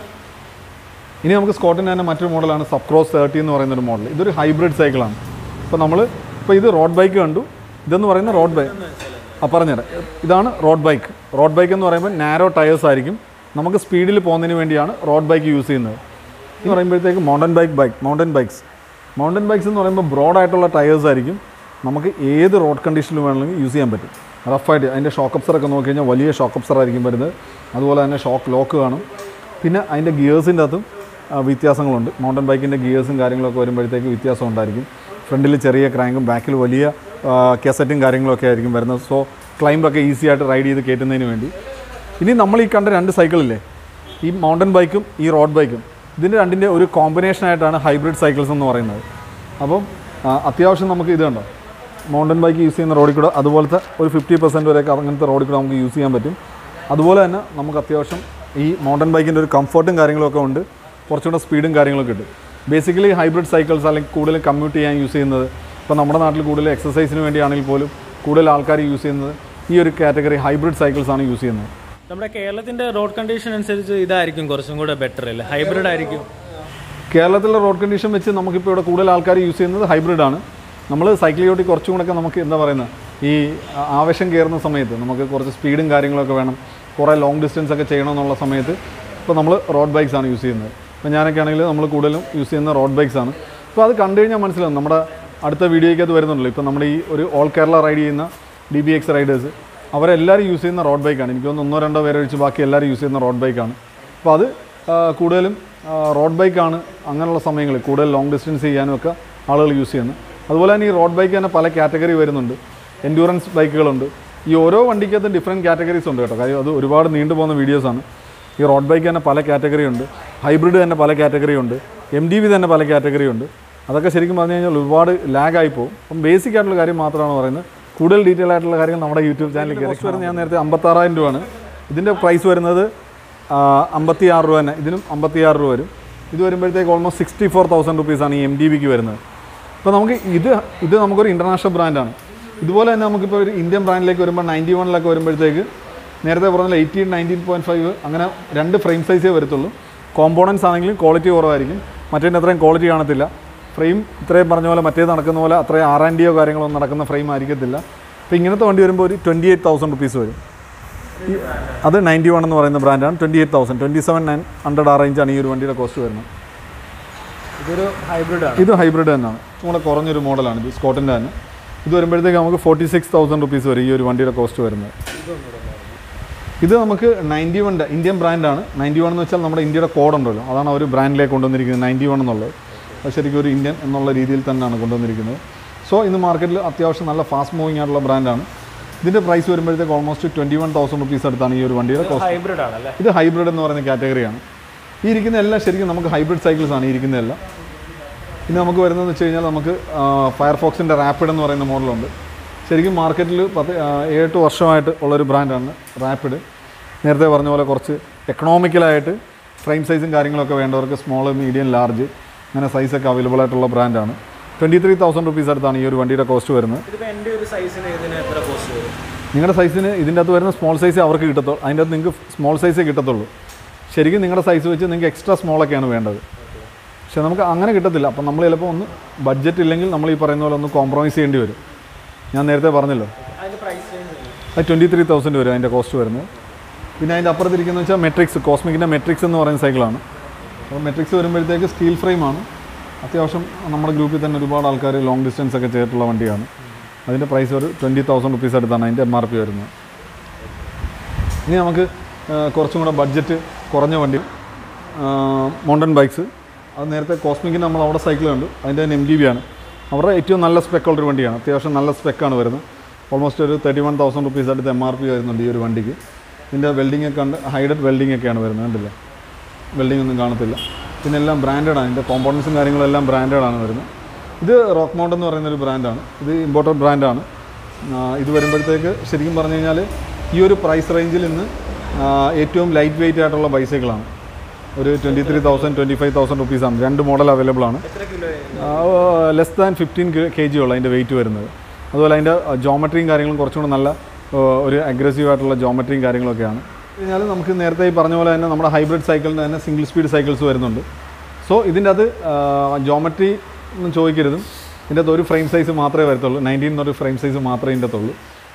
ഇനി നമുക്ക് സ്കോട്ടിൻ്റെ തന്നെ മറ്റൊരു മോഡലാണ് സബ് ക്രോസ് തേർട്ടി എന്ന് പറയുന്ന ഒരു മോഡൽ ഇതൊരു ഹൈബ്രിഡ് സൈക്കിളാണ് അപ്പോൾ നമ്മൾ ഇപ്പോൾ ഇത് റോഡ് ബൈക്ക് കണ്ടു ഇതെന്ന് പറയുന്ന റോഡ് ബൈക്ക് ആ പറഞ്ഞുതരാം ഇതാണ് റോഡ് ബൈക്ക് റോഡ് ബൈക്ക് എന്ന് പറയുമ്പോൾ നാരോ ടയേഴ്സ് ആയിരിക്കും നമുക്ക് സ്പീഡിൽ പോകുന്നതിന് വേണ്ടിയാണ് റോഡ് ബൈക്ക് യൂസ് ചെയ്യുന്നത് എന്ന് പറയുമ്പോഴത്തേക്ക് mountain bike bike mountain bikes mountain bikes എന്ന് പറയുമ്പോൾ ബ്രോഡ് ആയിട്ടുള്ള ടയേഴ്സ് ആയിരിക്കും നമുക്ക് ഏത് റോഡ് കണ്ടീഷനിൽ വേണമെങ്കിലും യൂസ് ചെയ്യാൻ പറ്റും റഫായിട്ട് അതിൻ്റെ ഷോക്ക് ഒക്കെ നോക്കി കഴിഞ്ഞാൽ വലിയ ഷോക്ക് ആയിരിക്കും വരുന്നത് അതുപോലെ തന്നെ ഷോക്ക് ലോക്ക് കാണും പിന്നെ അതിൻ്റെ ഗിയേഴ്സിൻ്റെ അകത്തും ആ, വ്യത്യാസങ്ങളുണ്ട് മൗണ്ടൻ ബൈക്കിൻ്റെ ഗിയേഴ്സും കാര്യങ്ങളൊക്കെ വരുമ്പോഴത്തേക്ക് വ്യത്യാസം ഉണ്ടായിരിക്കും ഫ്രണ്ടിൽ ചെറിയ ക്രാങ്കും ബാക്കിൽ വലിയ കെസറ്റും കാര്യങ്ങളൊക്കെ ആയിരിക്കും വരുന്നത് സോ ക്ലൈംബൊക്കെ ഈസി ആയിട്ട് റൈഡ് ചെയ്ത് കയറ്റുന്നതിന് വേണ്ടി ഇനി നമ്മൾ ഈ കണ്ട രണ്ട് സൈക്കിളില്ലേ ഈ മൗണ്ടൻ ബൈക്കും ഈ റോഡ് ബൈക്കും ഇതിൻ്റെ രണ്ടിൻ്റെ ഒരു കോമ്പിനേഷൻ ആയിട്ടാണ് ഹൈബ്രിഡ് സൈക്കിൾസ് എന്ന് പറയുന്നത് അപ്പം ആ, അത്യാവശ്യം നമുക്ക് ഇത് കണ്ടോ മൗണ്ടൻ ബൈക്ക് യൂസ് ചെയ്യുന്ന റോഡിൽ കൂടെ അതുപോലത്തെ ഒരു ഫിഫ്റ്റി പെർസെൻറ്റ് വരെയൊക്കെ അങ്ങനത്തെ റോഡിൽ കൂടെ നമുക്ക് യൂസ് ചെയ്യാൻ പറ്റും അതുപോലെ തന്നെ നമുക്ക് അത്യാവശ്യം ഈ മൗണ്ടൻ ബൈക്കിൻ്റെ ഒരു കംഫർട്ടും കാര്യങ്ങളൊക്കെ ഉണ്ട് കുറച്ചുകൂടെ സ്പീഡും കാര്യങ്ങളൊക്കെ കിട്ടും ബേസിക്കലി ഹൈബ്രിഡ് സൈക്കിൾസ് അല്ലെങ്കിൽ കൂടുതൽ കമ്മ്യൂട്ട് ചെയ്യാൻ യൂസ് ചെയ്യുന്നത് ഇപ്പോൾ നമ്മുടെ നാട്ടിൽ കൂടുതൽ എക്സസൈസിന് വേണ്ടിയാണെങ്കിൽ പോലും കൂടുതൽ ആൾക്കാർ യൂസ് ചെയ്യുന്നത് ഈ ഒരു കാറ്റഗറി ഹൈബ്രിഡ് സൈക്കിൾസ് ആണ് യൂസ് ചെയ്യുന്നത് നമ്മുടെ കേരളത്തിന്റെ റോഡ് കണ്ടീഷൻ അനുസരിച്ച് ഇതായിരിക്കും കുറച്ചും കൂടെ ബെറ്റർ അല്ലേ ഹൈബ്രിഡ് ആയിരിക്കും കേരളത്തിലെ റോഡ് കണ്ടീഷൻ വെച്ച് നമുക്കിപ്പോൾ ഇവിടെ കൂടുതൽ ആൾക്കാർ യൂസ് ചെയ്യുന്നത് ഹൈബ്രിഡാണ് നമ്മൾ സൈക്കിൾ ചോട്ടി കുറച്ചും കൂടെയൊക്കെ നമുക്ക് എന്താ പറയുന്നത് ഈ ആ- ആവേശം കയറുന്ന സമയത്ത് നമുക്ക് കുറച്ച് സ്പീഡും കാര്യങ്ങളൊക്കെ വേണം കുറേ ലോങ് ഡിസ്റ്റൻസ് ഒക്കെ ചെയ്യണമെന്നുള്ള സമയത്ത് ഇപ്പോൾ നമ്മൾ റോഡ് ബൈക്സ് ആണ് യൂസ് ചെയ്യുന്നത് ഇപ്പോൾ ഞാനൊക്കെ ആണെങ്കിൽ നമ്മൾ കൂടുതലും യൂസ് ചെയ്യുന്ന റോഡ് ബൈക്സ് ആണ് അപ്പോൾ അത് കണ്ടു കഴിഞ്ഞാൽ മനസ്സിലാവും നമ്മുടെ അടുത്ത വീഡിയോയ്ക്ക് അത് വരുന്നുണ്ടല്ലോ ഇപ്പോൾ നമ്മുടെ ഈ ഒരു ഓൾ കേരള റൈഡ് ചെയ്യുന്ന ഡി ബി എക്സ് റൈഡേഴ്സ് അവരെല്ലാവരും യൂസ് ചെയ്യുന്ന റോഡ് ബൈക്കാണ് എനിക്ക് തോന്നുന്നു ഒന്നോ രണ്ടോ പേരെ ഒഴിച്ച് ബാക്കി എല്ലാവരും യൂസ് ചെയ്യുന്ന റോഡ് ബൈക്കാണ് അപ്പോൾ അത് ആ, കൂടുതലും റോഡ് ബൈക്കാണ് അങ്ങനെയുള്ള സമയങ്ങളിൽ കൂടുതൽ ലോങ് ഡിസ്റ്റൻസ് ചെയ്യാനും ഒക്കെ ആളുകൾ യൂസ് ചെയ്യുന്നത് അതുപോലെ തന്നെ ഈ റോഡ് ബൈക്ക് തന്നെ പല കാറ്റഗറി വരുന്നുണ്ട് എൻഡ്യൂറൻസ് ബൈക്കുകളുണ്ട് ഈ ഓരോ വണ്ടിക്കകത്തും ഡിഫറെൻറ്റ് കാറ്റഗറീസ് ഉണ്ട് കേട്ടോ കാര്യം അത് ഒരുപാട് നീണ്ടു പോകുന്ന വീഡിയോസാണ് ഈ റോഡ് ബൈക്ക് തന്നെ പല കാറ്റഗറി ഉണ്ട് ഹൈബ്രിഡ് തന്നെ പല കാറ്റഗറി ഉണ്ട് എം ഡി വി തന്നെ പല കാറ്റഗറി ഉണ്ട് അതൊക്കെ ശരിക്കും പറഞ്ഞു കഴിഞ്ഞാൽ ഒരുപാട് ലാഗായി പോകും അപ്പം ബേസിക് ആയിട്ടുള്ള കാര്യം മാത്രമാണ് പറയുന്നത് കൂടുതൽ ഡീറ്റെയിൽ ആയിട്ടുള്ള കാര്യങ്ങൾ നമ്മുടെ യൂട്യൂബ് ചാനലിൽ കയറി വരുന്നത് ഞാൻ നേരത്തെ അമ്പത്താറായിരം രൂപയാണ് ഇതിൻ്റെ പ്രൈസ് വരുന്നത് അമ്പത്തി ആറ് രൂപ തന്നെ ഇതിനും അമ്പത്തി ആറ് രൂപ വരും ഇത് വരുമ്പോഴത്തേക്ക് ഓൾമോസ്റ്റ് സിക്സ്റ്റി ഫോർ തൗസൻഡ് റുപ്പീസാണ് ഈ എം ഡി ബിക്ക് വരുന്നത് അപ്പോൾ നമുക്ക് ഇത് ഇത് നമുക്കൊരു ഇൻ്റർനാഷണൽ ബ്രാൻഡാണ് ഇതുപോലെ തന്നെ നമുക്കിപ്പോൾ ഒരു ഇന്ത്യൻ ബ്രാൻഡിലേക്ക് വരുമ്പോൾ നയൻറ്റി വണ്ണിലൊക്കെ വരുമ്പോഴത്തേക്ക് നേരത്തെ പറഞ്ഞ എയ്റ്റീൻ നയൻറ്റീൻ പോയിൻറ്റ് ഫൈവ് അങ്ങനെ രണ്ട് ഫ്രെയിം സൈസേ വരത്തുള്ളൂ കോമ്പോണൻസ് ആണെങ്കിലും ക്വാളിറ്റി കുറവായിരിക്കും മറ്റേതിന് അത്രയും ക്വാളിറ്റി കാണത്തില്ല ഫ്രെയിം ഇത്രയും പറഞ്ഞ പോലെ മറ്റേത് നടക്കുന്ന പോലെ അത്രയും ആർ ആൻഡ് ഡിയോ കാര്യങ്ങളോ ഒന്നും നടക്കുന്ന ഫ്രെയിം ആയിരിക്കത്തില്ല അപ്പോൾ ഇങ്ങനത്തെ വണ്ടി വരുമ്പോൾ ഒരു ട്വൻറ്റി എയ്റ്റ് തൗസൻഡ് റുപ്പീസ് വരും ഈ- അത് നയൻറ്റി വൺ എന്ന് പറയുന്ന ബ്രാൻഡാണ് twenty eight thousand twenty seven nine hundred ആ റേഞ്ചാണ് ഈ ഒരു വണ്ടിയുടെ കോസ്റ്റ് വരുന്നത് ഇതൊരു ഹൈബ്രിഡ് ആണ് ഇത് ഹൈബ്രിഡ് തന്നെയാണ് നമ്മുടെ കുറഞ്ഞൊരു മോഡലാണ് ഇത് സ്കോട്ടിൻ്റെ തന്നെ ഇത് വരുമ്പോഴത്തേക്ക് നമുക്ക് ഫോർട്ടി സിക്സ് തൗസൻഡ് റുപ്പീസ് വരും ഈ ഒരു വണ്ടിയുടെ കോസ്റ്റ് വരുന്നത് ഇത് നമുക്ക് നയൻറ്റി വണ്ണിൻ്റെ ഇന്ത്യൻ ബ്രാൻഡാണ് നയൻറ്റി വൺ എന്ന് വെച്ചാൽ നമ്മുടെ ഇന്ത്യയുടെ കോഡ് ഉണ്ടല്ലോ അതാണ് അവർ ബ്രാൻഡിലേക്ക് കൊണ്ടുവന്നിരിക്കുന്നത് നയൻറ്റി വൺ എന്നുള്ളത് അത് ശരിക്കും ഒരു ഇന്ത്യൻ എന്നുള്ള രീതിയിൽ തന്നെയാണ് കൊണ്ടുവന്നിരിക്കുന്നത് സോ ഇന്ന് മാർക്കറ്റിൽ അത്യാവശ്യം നല്ല ഫാസ്റ്റ് മൂവിങ് ആയിട്ടുള്ള ബ്രാൻഡാണ് ഇതിൻ്റെ പ്രൈസ് വരുമ്പോഴത്തേക്ക് almost twenty one thousand rupees അടുത്താണ് ഈ ഒരു വണ്ടിയുടെ കോസ്റ്റ് ഹൈബ്രിഡ് ആണ് അല്ലേ ഇത് ഹൈബ്രിഡ് എന്ന് പറയുന്ന കാറ്റഗറിയാണ് ഈ ഇരിക്കുന്ന എല്ലാം ശരിക്കും നമുക്ക് ഹൈബ്രിഡ് സൈക്കിൾസ് ആണ് ഈ ഇരിക്കുന്നതെല്ലാം ഇനി നമുക്ക് വരുന്നതെന്ന് വെച്ച് കഴിഞ്ഞാൽ നമുക്ക് ഫയർഫോക്സിൻ്റെ റാപ്പിഡ് എന്ന് പറയുന്ന മോഡലുണ്ട് ശരിക്കും മാർക്കറ്റിൽ പത്ത് ആ, ഏഴെട്ട് വർഷമായിട്ട് ഉള്ളൊരു ബ്രാൻഡാണ് റാപ്പിഡ് നേരത്തെ പറഞ്ഞ പോലെ കുറച്ച് എക്കണോമിക്കലായിട്ട് ഫ്രെയിം സൈസും കാര്യങ്ങളൊക്കെ വേണ്ടവർക്ക് സ്മോൾ മീഡിയം ലാർജ് അങ്ങനെ സൈസൊക്കെ അവൈലബിൾ ആയിട്ടുള്ള ബ്രാൻഡാണ് ട്വൻറ്റി ത്രീ തൗസൻഡ് റുപ്പീസ് അടുത്താണ് ഈ ഒരു വണ്ടിയുടെ കോസ്റ്റ് വരുന്നത് ഇതിപ്പോൾ എൻ്റെ ഒരു സൈസിന് ഇതിന് എത്ര കോസ്റ്റ് വരും നിങ്ങളുടെ സൈസിന് ഇതിൻ്റെ അകത്ത് വരുന്ന സ്മോൾ സൈസേ അവർക്ക് കിട്ടത്തുള്ളൂ അതിൻ്റെ അകത്ത് നിങ്ങൾക്ക് സ്മോൾ സൈസേ കിട്ടത്തുള്ളൂ ശരിക്കും നിങ്ങളുടെ സൈസ് വെച്ച് നിങ്ങൾക്ക് എക്സ്ട്രാ സ്മോളൊക്കെയാണ് വേണ്ടത് പക്ഷേ നമുക്ക് അങ്ങനെ കിട്ടത്തില്ല അപ്പം നമ്മൾ ചിലപ്പോൾ ഒന്ന് ബഡ്ജറ്റ് ഇല്ലെങ്കിൽ നമ്മൾ ഈ പറയുന്ന പോലെ ഒന്ന് കോംപ്രമൈസ് ചെയ്യേണ്ടി വരും ഞാൻ നേരത്തെ പറഞ്ഞല്ലോ അതിൻ്റെ പ്രൈസ് റേഞ്ച് അത് ട്വൻറ്റി ത്രീ തൗസൻഡ് വരും അതിൻ്റെ കോസ്റ്റ് വരുന്നത് പിന്നെ അതിൻ്റെ അപ്പുറത്തിരിക്കുന്നത് വെച്ചാൽ മെട്രിക്സ് കോസ്മിക്കിൻ്റെ മെട്രിക്സ് എന്ന് പറയുന്ന സൈക്കിളാണ് അപ്പോൾ മെട്രിക്സ് വരുമ്പോഴത്തേക്ക് സ്റ്റീൽ ഫ്രെയിമാണ് അത്യാവശ്യം നമ്മുടെ ഗ്രൂപ്പിൽ തന്നെ ഒരുപാട് ആൾക്കാർ ലോങ് ഡിസ്റ്റൻസ് ഒക്കെ ചെയ്തിട്ടുള്ള വണ്ടിയാണ് അതിൻ്റെ പ്രൈസ് ഒരു ട്വൻറ്റി തൗസൻഡ് റുപ്പീസ് അടുത്താണ് അതിൻ്റെ എം ആർ പി വരുന്നത് ഇനി നമുക്ക് ആ, കുറച്ചും കൂടെ ബഡ്ജറ്റ് കുറഞ്ഞ വണ്ടി മൗണ്ടൻ ബൈക്സ് അത് നേരത്തെ കോസ്മിക്കിന് നമ്മൾ അവിടെ സൈക്കിൾ കണ്ടു അതിൻ്റെ തന്നെ എം ജി ബി ആണ് അവരുടെ ഏറ്റവും നല്ല spec ഉള്ളൊരു വണ്ടിയാണ് അത്യാവശ്യം നല്ല സ്പെക്കാണ് വരുന്നത് ഓൾമോസ്റ്റ് ഒരു തേർട്ടി വൺ തൗസൻഡ് റുപ്പീസ് അടുത്ത് എം ആർ പി വരുന്നുണ്ട് ഈ ഒരു വണ്ടിക്ക് ഇതിൻ്റെ വെൽഡിംഗ് ഒക്കെ ഉണ്ട് ഹൈഡഡ് വെൽഡിംഗ് ഒക്കെയാണ് വരുന്നത് കണ്ടില്ലേ വെൽഡിംഗ് ഒന്നും കാണത്തില്ല പിന്നെ എല്ലാം ബ്രാൻഡാണ് ഇതിൻ്റെ കോമ്പോണൻസും കാര്യങ്ങളെല്ലാം ബ്രാൻഡാണ് വരുന്നത് ഇത് റോക്ക് മൗണ്ട് എന്ന് പറയുന്ന ഒരു ബ്രാൻഡാണ് ഇത് ഇമ്പോർട്ടഡ് ബ്രാൻഡാണ് ഇത് വരുമ്പോഴത്തേക്ക് ശരിക്കും പറഞ്ഞു കഴിഞ്ഞാൽ ഈ ഒരു പ്രൈസ് റേഞ്ചിൽ ഇന്ന് ആ, ഏറ്റവും ലൈറ്റ് വെയിറ്റ് ആയിട്ടുള്ള ബൈസൈക്കിളാണ് ഒരു twenty three thousand twenty five thousand റുപ്പീസാണ് രണ്ട് മോഡൽ അവൈലബിൾ ആണ് എത്ര kilo less than fifteen K G ഉള്ളു അതിൻ്റെ വെയിറ്റ് വരുന്നത് അതുപോലെ അതിൻ്റെ ജോമെട്രിയും കാര്യങ്ങളും കുറച്ചും കൂടെ നല്ല ആ, ഒരു അഗ്രസീവ് ആയിട്ടുള്ള ജോമെട്രിയും കാര്യങ്ങളൊക്കെയാണ് കഴിഞ്ഞാൽ നമുക്ക് നേരത്തെ ഈ പറഞ്ഞ പോലെ തന്നെ നമ്മുടെ ഹൈബ്രിഡ് സൈക്കിളിന് തന്നെ സിംഗിൾ സ്പീഡ് സൈക്കിൾസ് വരുന്നുണ്ട് സോ ഇതിൻ്റെ അത് ജോമെട്രി ഒന്നും ചോദിക്കരുതും ഇതിൻ്റെ അത് ഒരു ഫ്രെയിം സൈസ് മാത്രമേ വരത്തുള്ളൂ നയൻറ്റീൻ എന്നൊരു ഫ്രെയിം സൈസ് മാത്രമേ ഇതിൻ്റെ അകത്തുള്ളൂ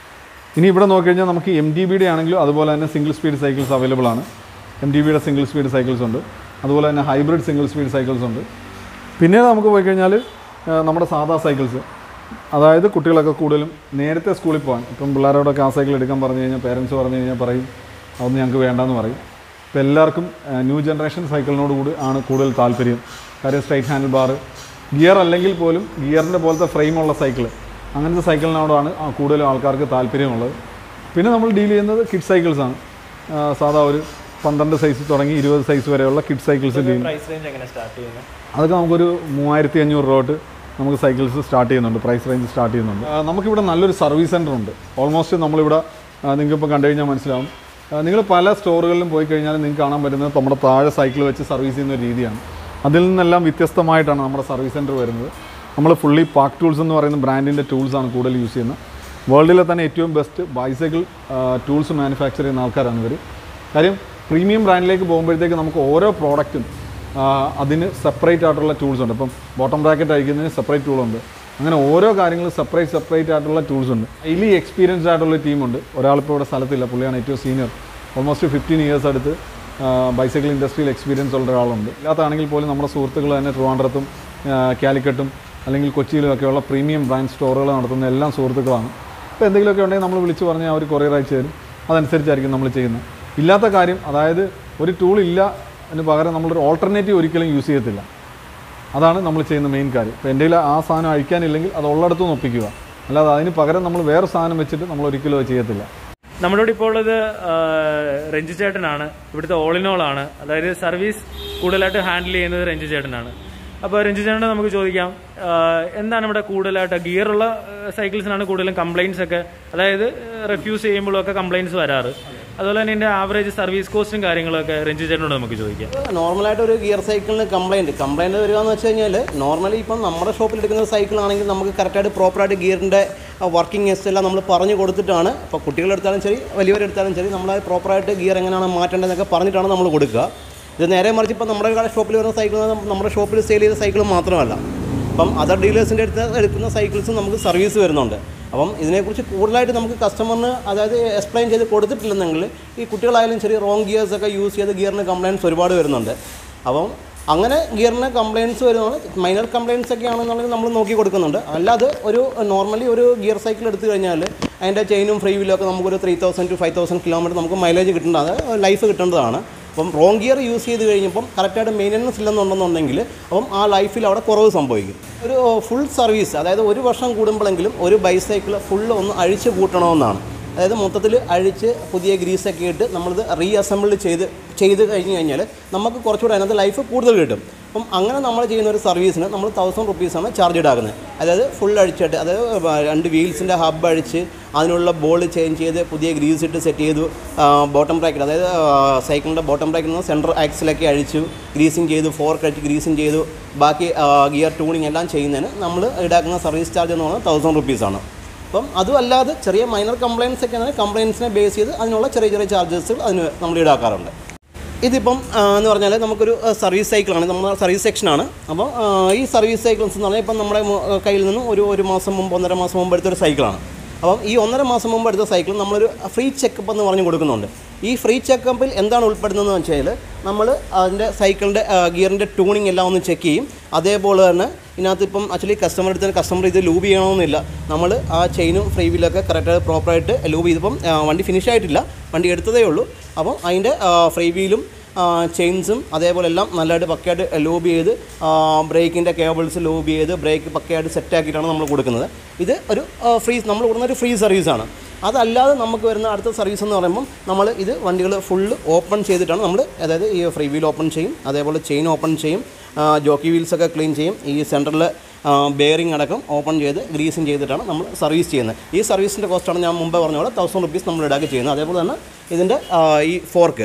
ഇനി ഇവിടെ നോക്കിക്കഴിഞ്ഞാൽ നമുക്ക് എം ഡി ബിയുടെ ആണെങ്കിലും അതുപോലെ തന്നെ സിംഗിൾ സ്പീഡ് സൈക്കിൾസ് അവൈലബിൾ ആണ് എം ഡി ബിയുടെ സിംഗിൾ സ്പീഡ് സൈക്കിൾസ് ഉണ്ട് അതുപോലെ തന്നെ ഹൈബ്രിഡ് സിംഗിൾ സ്പീഡ് സൈക്കിൾസ് ഉണ്ട് പിന്നീട് നമുക്ക് പോയി കഴിഞ്ഞാൽ ആ, നമ്മുടെ സാധാ സൈക്കിൾസ് അതായത് കുട്ടികളൊക്കെ കൂടുതലും നേരത്തെ സ്കൂളിൽ പോകാൻ ഇപ്പം പിള്ളേരോടൊക്കെ ആ സൈക്കിൾ എടുക്കാൻ പറഞ്ഞു കഴിഞ്ഞാൽ പേരൻസ് പറഞ്ഞു കഴിഞ്ഞാൽ പറയും അതൊന്നും ഞങ്ങൾക്ക് വേണ്ടെന്ന് പറയും ഇപ്പോൾ എല്ലാവർക്കും ന്യൂ ജനറേഷൻ സൈക്കിളിനോട് കൂടി ആണ് കൂടുതൽ താല്പര്യം കാര്യം സ്ട്രൈറ്റ് ഹാൻഡിൽ ബാർ ഗിയർ അല്ലെങ്കിൽ പോലും ഗിയറിൻ്റെ പോലത്തെ ഫ്രെയിമുള്ള സൈക്കിൾ അങ്ങനത്തെ സൈക്കിളിനോടാണ് ആ കൂടുതലും ആൾക്കാർക്ക് താല്പര്യമുള്ളത് പിന്നെ നമ്മൾ ഡീൽ ചെയ്യുന്നത് കിഡ് സൈക്കിൾസാണ് സാധാ ഒരു പന്ത്രണ്ട് സൈസ് തുടങ്ങി ഇരുപത് സൈസ് വരെയുള്ള kid cycles deal price range എങ്ങനെ സ്റ്റാർട്ട് ചെയ്യുന്നത് അതൊക്കെ നമുക്കൊരു മൂവായിരത്തി അഞ്ഞൂറ് രൂപ തൊട്ട് നമുക്ക് സൈക്കിൾസ് സ്റ്റാർട്ട് ചെയ്യുന്നുണ്ട് പ്രൈസ് റേഞ്ച് സ്റ്റാർട്ട് ചെയ്യുന്നുണ്ട് ആ, നമുക്കിവിടെ നല്ലൊരു സർവീസ് സെൻ്റർ ഉണ്ട് ഓൾമോസ്റ്റ് നമ്മളിവിടെ നിങ്ങൾക്ക് ഇപ്പോൾ കണ്ടു കഴിഞ്ഞാൽ മനസ്സിലാവും നിങ്ങൾ പല സ്റ്റോറുകളിലും പോയി കഴിഞ്ഞാൽ നിങ്ങൾക്ക് കാണാൻ പറ്റുന്നത് നമ്മുടെ താഴെ സൈക്കിൾ വെച്ച് സർവീസ് ചെയ്യുന്ന ഒരു രീതിയാണ് അതിൽ നിന്നെല്ലാം വ്യത്യസ്തമായിട്ടാണ് നമ്മുടെ സർവീസ് സെൻറ്റർ വരുന്നത് നമ്മൾ ഫുള്ളി പാർക്ക് ടൂൾസ് എന്ന് പറയുന്ന ബ്രാൻഡിൻ്റെ ടൂൾസാണ് കൂടുതൽ യൂസ് ചെയ്യുന്നത് വേൾഡിലെ തന്നെ ഏറ്റവും ബെസ്റ്റ് ബൈസൈക്കിൾ ടൂൾസ് മാനുഫാക്ചർ ചെയ്യുന്ന ആൾക്കാരാണ് ഇവർ കാര്യം പ്രീമിയം ബ്രാൻഡിലേക്ക് പോകുമ്പോഴത്തേക്ക് നമുക്ക് ഓരോ പ്രോഡക്റ്റും അതിന് സെപ്പറേറ്റ് ആയിട്ടുള്ള ടൂൾസ് ഉണ്ട് ഇപ്പം ബോട്ടം ബ്രാക്കറ്റ് അയക്കുന്നതിന് സെപ്പറേറ്റ് ടൂളുണ്ട് അങ്ങനെ ഓരോ കാര്യങ്ങളും സെപ്പറേറ്റ് സെപ്പറേറ്റ് ആയിട്ടുള്ള ടൂൾസ് ഉണ്ട് ഹൈലി എക്സ്പീരിയൻസ്ഡ് ആയിട്ടുള്ള ടീമുണ്ട് ഒരാളിപ്പോൾ ഇവിടെ സ്ഥലത്തില്ല പുള്ളിയാണ് ഏറ്റവും സീനിയർ ഓൾമോസ്റ്റ് ഫിഫ്റ്റീൻ ഇയേഴ്സ് അടുത്ത് ബൈസൈക്കിൾ ഇൻഡസ്ട്രിയിൽ എക്സ്പീരിയൻസ് ഉള്ള ഒരാളുണ്ട് ഇല്ലാത്താണെങ്കിൽ പോലും നമ്മുടെ സുഹൃത്തുക്കൾ തന്നെ ട്രിവാൻഡ്രത്തും ആ, കാലിക്കറ്റും അല്ലെങ്കിൽ കൊച്ചിയിലും ഒക്കെയുള്ള പ്രീമിയം ബ്രാൻഡ് സ്റ്റോറുകൾ നടത്തുന്ന എല്ലാം സുഹൃത്തുക്കളാണ് അപ്പോൾ എന്തെങ്കിലുമൊക്കെ ഉണ്ടെങ്കിൽ നമ്മൾ വിളിച്ച് പറഞ്ഞാൽ അവർ കൊറിയർ അയച്ചു തരും അതനുസരിച്ചായിരിക്കും നമ്മൾ ചെയ്യുന്നത് ഇല്ലാത്ത കാര്യം അതായത് ഒരു ടൂൾ ഇല്ല അതിന് പകരം നമ്മളൊരു ഓൾട്ടർനേറ്റീവ് ഒരിക്കലും യൂസ് ചെയ്യത്തില്ല അതാണ് നമ്മൾ ചെയ്യുന്ന മെയിൻ കാര്യം ഇപ്പോൾ എൻ്റെ കയ്യിൽ ആ സാധനം അഴിക്കാനില്ലെങ്കിൽ അത് ഉള്ളിടത്തു നിന്ന് ഒപ്പിക്കുക അല്ലാതെ അതിന് പകരം നമ്മൾ വേറെ സാധനം വെച്ചിട്ട് നമ്മൾ ഒരിക്കലും അത് ചെയ്യത്തില്ല നമ്മുടെ ഇവിടെ ഇപ്പോൾ ഉള്ളത് ആ, രഞ്ജു ചേട്ടനാണ് ഇവിടുത്തെ ഓൾ ഇൻ ഓൾ ആണ് അതായത് സർവീസ് കൂടുതലായിട്ട് ഹാൻഡിൽ ചെയ്യുന്നത് രഞ്ജു ചേട്ടനാണ് അപ്പോൾ രഞ്ജു ചേട്ടനെ നമുക്ക് ചോദിക്കാം ആ, എന്താണ് ഇവിടെ കൂടുതലായിട്ട് ഗിയറുള്ള സൈക്കിൾസിനാണ് കൂടുതലും കംപ്ലൈൻറ്റ്സ് ഒക്കെ അതായത് റെഫ്യൂസ് ചെയ്യുമ്പോഴൊക്കെ കംപ്ലൈൻറ്റ്സ് വരാറ് അതുപോലെ തന്നെ ഇതിൻ്റെ ആവറേജ് സർവീസ് കോസ്റ്റും കാര്യങ്ങളൊക്കെ രഞ്ജു ചേട്ടനോട് നമുക്ക് ചോദിക്കാം നോർമലായിട്ട് ഒരു ഗിയർ സൈക്കിളിന് കംപ്ലൈൻറ്റ് കംപ്ലൈൻറ്റ് വരിക എന്ന് വെച്ച് കഴിഞ്ഞാൽ നോർമലി ഇപ്പം നമ്മുടെ ഷോപ്പിൽ എടുക്കുന്ന സൈക്കിൾ ആണെങ്കിൽ നമുക്ക് കറക്റ്റായിട്ട് പ്രോപ്പറായിട്ട് ഗിയറിൻ്റെ വർക്കിംഗ് എസ് എല്ലാം നമ്മൾ പറഞ്ഞു കൊടുത്തിട്ടാണ് ഇപ്പോൾ കുട്ടികളെടുത്താലും ശരി വലിയവരെടുത്താലും ശരി നമ്മൾ പ്രോപ്പറായിട്ട് ഗിയർ എങ്ങനെയാണ് മാറ്റേണ്ടതെന്നൊക്കെ പറഞ്ഞിട്ടാണ് നമ്മൾ കൊടുക്കുക ഇത് നേരെ മറിച്ച് ഇപ്പം നമ്മുടെ ഷോപ്പിൽ വരുന്ന സൈക്കിൾ നമ്മുടെ ഷോപ്പിൽ സെയിൽ ചെയ്ത സൈക്കിൾ മാത്രമല്ല അപ്പം അതർ ഡീലേഴ്സിൻ്റെ അടുത്ത് എടുക്കുന്ന സൈക്കിൾസും നമുക്ക് സർവീസ് വരുന്നുണ്ട് അപ്പം ഇതിനെക്കുറിച്ച് കൂടുതലായിട്ട് നമുക്ക് കസ്റ്റമറിന് അതായത് എക്സ്പ്ലെയിൻ ചെയ്ത് കൊടുത്തിട്ടില്ലെന്നെങ്കിൽ ഈ കുട്ടികളായാലും ശരി റോങ് ഗിയേഴ്സ് ഒക്കെ യൂസ് ചെയ്ത് ഗിയറിന് കംപ്ലയിൻറ്റ്സ് ഒരുപാട് വരുന്നുണ്ട് അപ്പം അങ്ങനെ ഗിയറിന് കംപ്ലയിൻറ്റ്സ് വരുന്നതാണ് മൈനർ കംപ്ലയിൻറ്റ്സ് ഒക്കെ ആണെന്നുണ്ടെങ്കിൽ നമ്മൾ നോക്കി കൊടുക്കുന്നുണ്ട് അല്ലാതെ ഒരു നോർമലി ഒരു ഗിയർ സൈക്കിൾ എടുത്തു കഴിഞ്ഞാൽ അതിൻ്റെ ചെയിനും ഫ്രീ വീലും ഒക്കെ നമുക്കൊരു three thousand two five thousand kilometre നമുക്ക് മൈലേജ് കിട്ടേണ്ടത് ലൈഫ് കിട്ടേണ്ടതാണ് അപ്പം റോങ് ഗിയർ യൂസ് ചെയ്ത് കഴിഞ്ഞപ്പം കറക്റ്റായിട്ട് മെയിൻ്റനൻസ് ഇല്ലെന്നുണ്ടെന്നുണ്ടെങ്കിൽ അപ്പം ആ ലൈഫിൽ അവിടെ കുറവ് സംഭവിക്കും ഒരു ഫുൾ സർവീസ് അതായത് ഒരു വർഷം കൂടുമ്പോഴെങ്കിലും ഒരു ബൈസൈക്കിൾ ഫുള്ള് ഒന്ന് അഴിച്ച് കൂട്ടണമെന്നാണ് അതായത് മൊത്തത്തിൽ അഴിച്ച് പുതിയ ഗ്രീസൊക്കെ ഇട്ട് നമ്മളിത് റീ അസംബിൾ ചെയ്ത് ചെയ്ത് കഴിഞ്ഞ് കഴിഞ്ഞാൽ നമുക്ക് കുറച്ചുകൂടെ അതിനകത്ത് ലൈഫ് കൂടുതൽ കിട്ടും അപ്പം അങ്ങനെ നമ്മൾ ചെയ്യുന്ന ഒരു സർവീസിന് നമ്മൾ തൗസൻഡ് റുപ്പീസാണ് ചാർജ് ഈടാക്കുന്നത് അതായത് ഫുൾ അഴിച്ചിട്ട് അതായത് ബ- രണ്ട് വീൽസിൻ്റെ ഹബ്ബ് അഴിച്ച് അതിനുള്ള ബോൾ ചേഞ്ച് ചെയ്ത് പുതിയ ഗ്രീസ് ഇട്ട് സെറ്റ് ചെയ്തു ബോട്ടം ബ്രാക്കറ്റ് അതായത് സൈക്കിളിൻ്റെ ബോട്ടം ബ്രാക്കിൽ നിന്ന് സെൻട്രൽ ആക്സിലൊക്കെ അഴിച്ചു ഗ്രീസിങ് ചെയ്തു ഫോർക്ക് അടിച്ച് ഗ്രീസിങ് ചെയ്തു ബാക്കി ഗിയർ ട്യൂണിങ് എല്ലാം ചെയ്യുന്നതിന് നമ്മൾ ഈടാക്കുന്ന സർവീസ് ചാർജ് എന്ന് പറയുന്നത് തൗസൻഡ് റുപ്പീസാണ് അപ്പം അതും അല്ലാതെ ചെറിയ മൈനർ കംപ്ലയിൻസ് ഒക്കെ ആണെങ്കിൽ കംപ്ലയിൻസിനെ ബേസ് ചെയ്ത് അതിനുള്ള ചെറിയ ചെറിയ ചാർജസുകൾ അതിന് നമ്മൾ ഈടാക്കാറുണ്ട് ഇതിപ്പം ആ, എന്ന് പറഞ്ഞാൽ നമുക്കൊരു ആ, സർവീസ് സൈക്കിളാണ് നമ്മുടെ സർവീസ് സെക്ഷനാണ് അപ്പോൾ ആ, ഈ സർവീസ് സൈക്കിൾസ് എന്ന് പറഞ്ഞാൽ ഇപ്പം നമ്മുടെ മു- കയ്യിൽ നിന്നും ഒരു ഒരു മാസം മുമ്പ് ഒന്നര മാസം മുമ്പ് എടുത്തൊരു സൈക്കിളാണ് അപ്പം ഈ ഒന്നര മാസം മുമ്പ് എടുത്ത സൈക്കിൾ നമ്മളൊരു ഫ്രീ ചെക്കപ്പ് എന്ന് പറഞ്ഞ് കൊടുക്കുന്നുണ്ട് ഈ ഫ്രീ ചെക്കപ്പിൽ എന്താണ് ഉൾപ്പെടുന്നതെന്ന് വെച്ച് കഴിഞ്ഞാൽ നമ്മൾ അതിൻ്റെ സൈക്കിളിൻ്റെ ഗിയറിൻ്റെ ട്യൂണിങ് എല്ലാം ഒന്ന് ചെക്ക് ചെയ്യും അതേപോലെ തന്നെ ഇതിനകത്ത് ഇപ്പം ആക്ച്വലി കസ്റ്റമർ എടുത്ത കസ്റ്റമർ ഇത് ലൂബ് ചെയ്യണമെന്നില്ല നമ്മൾ ആ ചെയിനും ഫ്രീ വീലൊക്കെ കറക്റ്റായിട്ട് പ്രോപ്പറായിട്ട് ലൂബ് ചെയ്തപ്പം ആ, വണ്ടി ഫിനിഷ് ആയിട്ടില്ല വണ്ടി എടുത്തതേ ഉള്ളൂ അപ്പം അതിൻ്റെ ഫ്രീ വീലും ചെയിൻസും അതേപോലെ എല്ലാം നല്ലതായിട്ട് പക്കയായിട്ട് ലൂബ് ചെയ്ത് ബ്രേക്കിൻ്റെ കേബിൾസ് ലൂബ് ചെയ്ത് ബ്രേക്ക് പക്കയായിട്ട് സെറ്റ് ആക്കിയിട്ടാണ് നമ്മൾ കൊടുക്കുന്നത് ഇത് ഒരു ഫ്രീ നമ്മൾ കൊടുക്കുന്ന ഒരു ഫ്രീ സർവീസാണ് അതല്ലാതെ നമുക്ക് വരുന്ന അടുത്ത സർവീസ് എന്ന് പറയുമ്പം നമ്മൾ ഇത് വണ്ടികൾ ഫുള്ള് ഓപ്പൺ ചെയ്തിട്ടാണ് നമ്മൾ അതായത് ഈ ഫ്രീ വീൽ ഓപ്പൺ ചെയ്യും അതേപോലെ ചെയിൻ ഓപ്പൺ ചെയ്യും ജോക്കി വീൽസൊക്കെ ക്ലീൻ ചെയ്യും ഈ സെൻറ്ററിൽ ബെയറിംഗ് അടക്കം ഓപ്പൺ ചെയ്ത് ഗ്രീസിങ് ചെയ്തിട്ടാണ് നമ്മൾ സർവീസ് ചെയ്യുന്നത് ഈ സർവീസിൻ്റെ കോസ്റ്റാണ് ഞാൻ മുമ്പേ പറഞ്ഞ പോലെ തൗസൻഡ് റുപ്പീസ് നമ്മൾ ഈടാക്കി ചെയ്യുന്നത് അതേപോലെ തന്നെ ഇതിൻ്റെ ഈ ഫോർക്ക്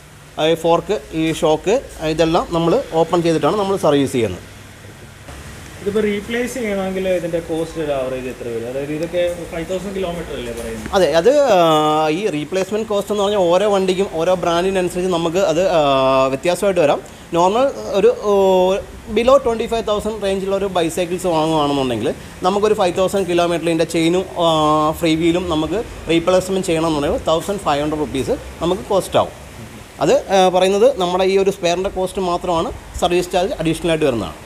ഈ ഫോർക്ക് ഈ ഷോക്ക് ഇതെല്ലാം നമ്മൾ ഓപ്പൺ ചെയ്തിട്ടാണ് നമ്മൾ സർവീസ് ചെയ്യുന്നത് ഇതിപ്പോൾ റീപ്ലേസ് ചെയ്യണമെങ്കിൽ ഇതിൻ്റെ കോസ്റ്റ് ഒരു ആവറേജ് എത്ര വരും അതായത് ഇതൊക്കെ ഫൈവ് തൗസൻഡ് കിലോമീറ്റർ അല്ലേ പറയുന്നത് അതെ അത് ആ, ഈ റീപ്ലേസ്മെൻറ്റ് കോസ്റ്റ് എന്ന് പറഞ്ഞാൽ ഓരോ വണ്ടിക്കും ഓരോ ബ്രാൻഡിനനുസരിച്ച് നമുക്ക് അത് ആ, വ്യത്യാസമായിട്ട് വരാം നോർമൽ ഒരു ബിലോ ട്വൻറ്റി ഫൈവ് തൗസൻഡ് റേഞ്ചിലുള്ള ഒരു ബൈസൈക്കിൾസ് വാങ്ങുകയാണെന്നുണ്ടെങ്കിൽ നമുക്കൊരു ഫൈവ് തൗസൻഡ് കിലോമീറ്ററിൻ്റെ ചെയിനും ഫ്രീ വീലും നമുക്ക് റീപ്ലേസ്മെൻറ്റ് ചെയ്യണമെന്നുണ്ടെങ്കിൽ തൗസൻഡ് ഫൈവ് ഹൺഡ്രഡ് റുപ്പീസ് നമുക്ക് കോസ്റ്റ് ആവും അത് ആ, പറയുന്നത് നമ്മുടെ ഈ ഒരു സ്പെയറിൻ്റെ കോസ്റ്റ് മാത്രമാണ് സർവീസ് ചാർജ് അഡീഷണൽ ആയിട്ട് വരുന്നതാണ്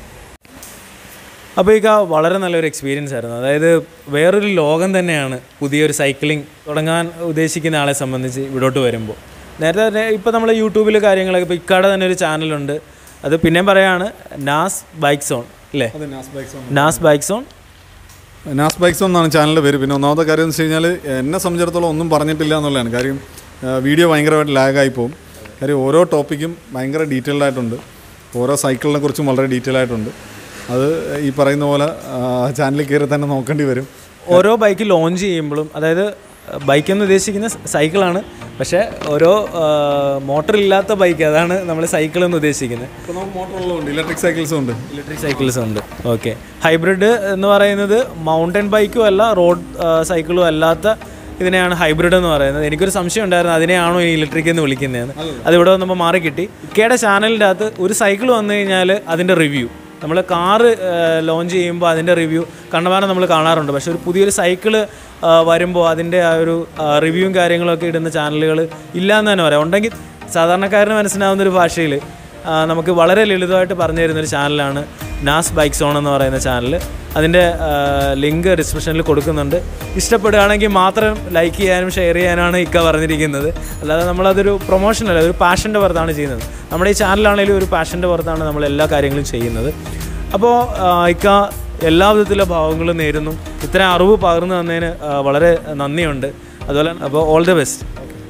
അപ്പോൾ ഇക്ക വളരെ നല്ലൊരു എക്സ്പീരിയൻസ് ആയിരുന്നു അതായത് വേറൊരു ലോകം തന്നെയാണ് പുതിയൊരു സൈക്ലിംഗ് തുടങ്ങാൻ ഉദ്ദേശിക്കുന്ന ആളെ സംബന്ധിച്ച് ഇവിടോട്ട് വരുമ്പോൾ നേരത്തെ തന്നെ ഇപ്പോൾ നമ്മൾ യൂട്യൂബിൽ കാര്യങ്ങളൊക്കെ ഇപ്പോൾ ഇക്കാടെ തന്നെ ഒരു ചാനലുണ്ട് അത് പിന്നെയും പറയാണ് നാസ് ബൈക്ക് സോൺ അല്ലേ അതെ Naz bikes Naz bike zone Naz bikes എന്നാണ് ചാനലിൻ്റെ പേര് പിന്നെ ഒന്നാമത്തെ കാര്യം എന്ന് വെച്ച് കഴിഞ്ഞാൽ എന്നെ സംബന്ധിച്ചിടത്തോളം ഒന്നും പറഞ്ഞിട്ടില്ല എന്നുള്ളതാണ് കാര്യം ആ, വീഡിയോ ഭയങ്കരമായിട്ട് ലാഗായി പോകും കാര്യം ഓരോ ടോപ്പിക്കും ഭയങ്കര ഡീറ്റെയിൽഡ് ആയിട്ടുണ്ട് ഓരോ സൈക്കിളിനെ കുറിച്ചും വളരെ ഡീറ്റെയിൽ ആയിട്ടുണ്ട് അത് ഈ പറയുന്ന പോലെ ചാനലിൽ കയറി തന്നെ നോക്കേണ്ടി വരും ഓരോ ബൈക്ക് ലോഞ്ച് ചെയ്യുമ്പോഴും അതായത് ബൈക്ക് എന്ന് ഉദ്ദേശിക്കുന്ന സൈക്കിളാണ് പക്ഷേ ഓരോ മോട്ടർ ഇല്ലാത്ത ബൈക്ക് അതാണ് നമ്മൾ സൈക്കിൾ എന്ന് ഉദ്ദേശിക്കുന്നത് ഇപ്പോൾ നമുക്ക് മോട്ടറുള്ളതുണ്ട് ഇലക്ട്രിക് സൈക്കിൾസും ഉണ്ട് ഇലക്ട്രിക് സൈക്കിൾസ് ഉണ്ട് ഓക്കെ ഹൈബ്രിഡ് എന്ന് പറയുന്നത് മൗണ്ടൻ ബൈക്കും അല്ല റോഡ് സൈക്കിളും അല്ലാത്ത ഇതിനെയാണ് ഹൈബ്രിഡ് എന്ന് പറയുന്നത് എനിക്കൊരു സംശയം ഉണ്ടായിരുന്നു അതിനെയാണോ ഈ ഇലക്ട്രിക് എന്ന് വിളിക്കുന്നതെന്ന് അത് ഇവിടെ വന്നപ്പോൾ മാറി കിട്ടി ഇക്കയുടെ ചാനലിൻ്റെ അകത്ത് ഒരു സൈക്കിൾ വന്നു കഴിഞ്ഞാൽ അതിൻ്റെ റിവ്യൂ നമ്മൾ കാറ് ലോഞ്ച് ചെയ്യുമ്പോൾ അതിൻ്റെ റിവ്യൂ കണ്ണമാനം നമ്മൾ കാണാറുണ്ട് പക്ഷേ ഒരു പുതിയൊരു സൈക്കിള് വരുമ്പോൾ അതിൻ്റെ ആ ഒരു റിവ്യൂവും കാര്യങ്ങളൊക്കെ ഇടുന്ന ചാനലുകൾ ഇല്ല എന്ന് തന്നെ പറയാം ഉണ്ടെങ്കിൽ സാധാരണക്കാരന് മനസ്സിലാവുന്ന ഒരു ഭാഷയിൽ ആ, നമുക്ക് വളരെ ലളിതമായിട്ട് പറഞ്ഞു തരുന്നൊരു ചാനലാണ് നാസ് ബൈക്ക് സോൺ എന്ന് പറയുന്ന ചാനൽ അതിൻ്റെ ലിങ്ക് ഡിസ്ക്രിപ്ഷനിൽ കൊടുക്കുന്നുണ്ട് ഇഷ്ടപ്പെടുകയാണെങ്കിൽ മാത്രം ലൈക്ക് ചെയ്യാനും ഷെയർ ചെയ്യാനാണ് ഇക്ക പറഞ്ഞിരിക്കുന്നത് അല്ലാതെ നമ്മളതൊരു പ്രൊമോഷൻ അല്ല ഒരു പാഷൻ്റെ പുറത്താണ് ചെയ്യുന്നത് നമ്മുടെ ഈ ചാനലാണെങ്കിലും ഒരു പാഷൻ്റെ പുറത്താണ് നമ്മൾ എല്ലാ കാര്യങ്ങളും ചെയ്യുന്നത് അപ്പോൾ ഇക്ക എല്ലാ വിധത്തിലുള്ള ഭാവങ്ങളും നേരുന്നു ഇത്രയും അറിവ് പകർന്നു തന്നതിന് ആ, വളരെ നന്ദിയുണ്ട് അതുപോലെ അപ്പോൾ ഓൾ ദി ബെസ്റ്റ്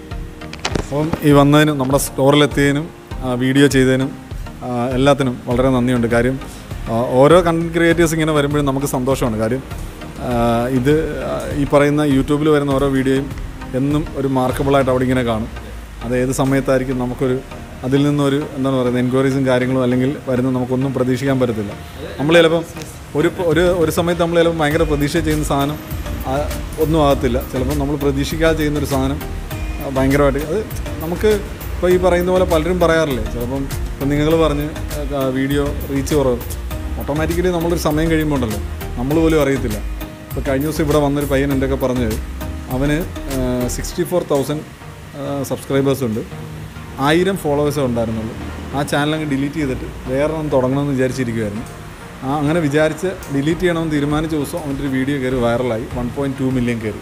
അപ്പം ഈ വന്നതിനും നമ്മുടെ സ്റ്റോറിലെത്തിയതിനും ആ, വീഡിയോ ചെയ്തതിനും ആ, എല്ലാത്തിനും വളരെ നന്ദിയുണ്ട് കാര്യം ആ, ഓരോ കണ്ടന്റ് ക്രിയേറ്റേഴ്സ് ഇങ്ങനെ വരുമ്പോഴും നമുക്ക് സന്തോഷമാണ് കാര്യം ആ, ഇത് ആ, ഈ പറയുന്ന യൂട്യൂബിൽ വരുന്ന ഓരോ വീഡിയോയും എന്നും ഒരു മാർക്കബിളായിട്ട് അവിടെ ഇങ്ങനെ കാണും അത് ഏത് സമയത്തായിരിക്കും നമുക്കൊരു അതിൽ നിന്നൊരു എന്താണ് പറയുന്നത് എൻക്വയറീസും കാര്യങ്ങളും അല്ലെങ്കിൽ വരുന്ന നമുക്കൊന്നും പ്രതീക്ഷിക്കാൻ പറ്റത്തില്ല നമ്മൾ ചിലപ്പം ഒരു ഒരു ഒരു സമയത്ത് നമ്മൾ ചിലപ്പോൾ ഭയങ്കര പ്രതീക്ഷ ചെയ്യുന്ന സാധനം ആ, ഒന്നും ആകത്തില്ല ചിലപ്പോൾ നമ്മൾ പ്രതീക്ഷിക്കാതെ ചെയ്യുന്നൊരു സാധനം ആ, ഭയങ്കരമായിട്ട് അത് നമുക്ക് ഇപ്പോൾ ഈ പറയുന്ന പോലെ പലരും പറയാറില്ലേ ചിലപ്പം ഇപ്പം നിങ്ങൾ പറഞ്ഞ് ആ, വീഡിയോ റീച്ച് കുറവ് ഓട്ടോമാറ്റിക്കലി നമ്മളൊരു സമയം കഴിയുമ്പോൾ ഉണ്ടല്ലോ നമ്മൾ പോലും അറിയത്തില്ല ഇപ്പോൾ കഴിഞ്ഞ ദിവസം ഇവിടെ വന്നൊരു പയ്യൻ എൻ്റെയൊക്കെ പറഞ്ഞത് അവന് സിക്സ്റ്റി ഫോർ തൗസൻഡ് സബ്സ്ക്രൈബേഴ്സ് ഉണ്ട് ആയിരം ഫോളോവേഴ്സേ ഉണ്ടായിരുന്നുള്ളൂ ആ ചാനൽ അങ്ങ് ഡിലീറ്റ് ചെയ്തിട്ട് വേറെ ഒന്ന് തുടങ്ങണമെന്ന് വിചാരിച്ചിരിക്കുമായിരുന്നു ആ അങ്ങനെ വിചാരിച്ച് ഡിലീറ്റ് ചെയ്യണമെന്ന് തീരുമാനിച്ച ദിവസം അവൻ്റെ ഒരു വീഡിയോ കയറി വൈറലായി വൺ പോയിൻറ്റ് ടു മില്യൺ കയറി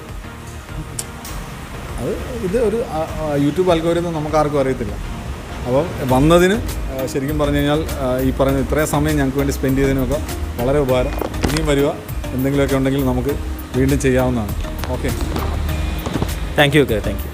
അത് ഇത് ഒരു ആ, ആ, യൂട്യൂബ് അൽഗോരിതം നമുക്ക് ആർക്കും അറിയത്തില്ല അപ്പം വന്നതിന് ആ, ശരിക്കും പറഞ്ഞു കഴിഞ്ഞാൽ ആ, ഈ പറയുന്ന ഇത്രയും സമയം ഞങ്ങൾക്ക് വേണ്ടി സ്പെൻഡ് ചെയ്തതിനൊക്കെ വളരെ ഉപകാരം ഇനിയും വരിക എന്തെങ്കിലുമൊക്കെ ഉണ്ടെങ്കിൽ നമുക്ക് വീണ്ടും ചെയ്യാവുന്നതാണ് okay thank you thank U